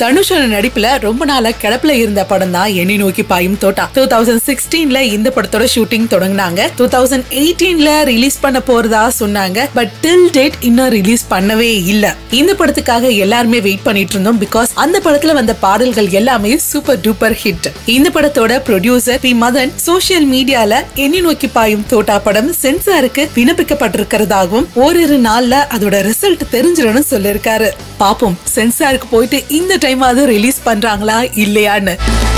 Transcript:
தனுஷோட நடிப்புல ரொம்ப நாளா கிடப்புல இருந்த படம் தான் என்னை நோக்கி பாயும் தோட்டா டூ தௌசண்ட் சிக்ஸ்டீன்ல இந்த படத்தோட ஷூட்டிங் தொடங்கினாங்க டூ தௌசண்ட் எயிட்டீன்ல ரிலீஸ் பண்ண போறதா சொன்னாங்க பட் டில் டேட் இன்னும் ரிலீஸ் பண்ணவே இல்ல இந்த படத்துக்காக எல்லாருமே வெயிட் பண்ணிட்டு இருந்தோம் பிகாஸ் அந்த படத்துல வந்த பாடல்கள் எல்லாமே சூப்பர் டூப்பர் ஹிட் இந்த படத்தோட ப்ரொடியூசர் பி மதன் சோசியல் மீடியால என்னை நோக்கி பாயும் தோட்டா படம் சென்சாருக்கு விண்ணப்பிக்கப்பட்டிருக்கிறதாகவும் ஓரிரு நாள்ல அதோட ரிசல்ட் தெரிஞ்சிடும் சொல்லிருக்காரு பாப்போம் சென்சாருக்கு போயிட்டு இந்த டைம் அது ரிலீஸ் பண்றாங்களா இல்லையான்னு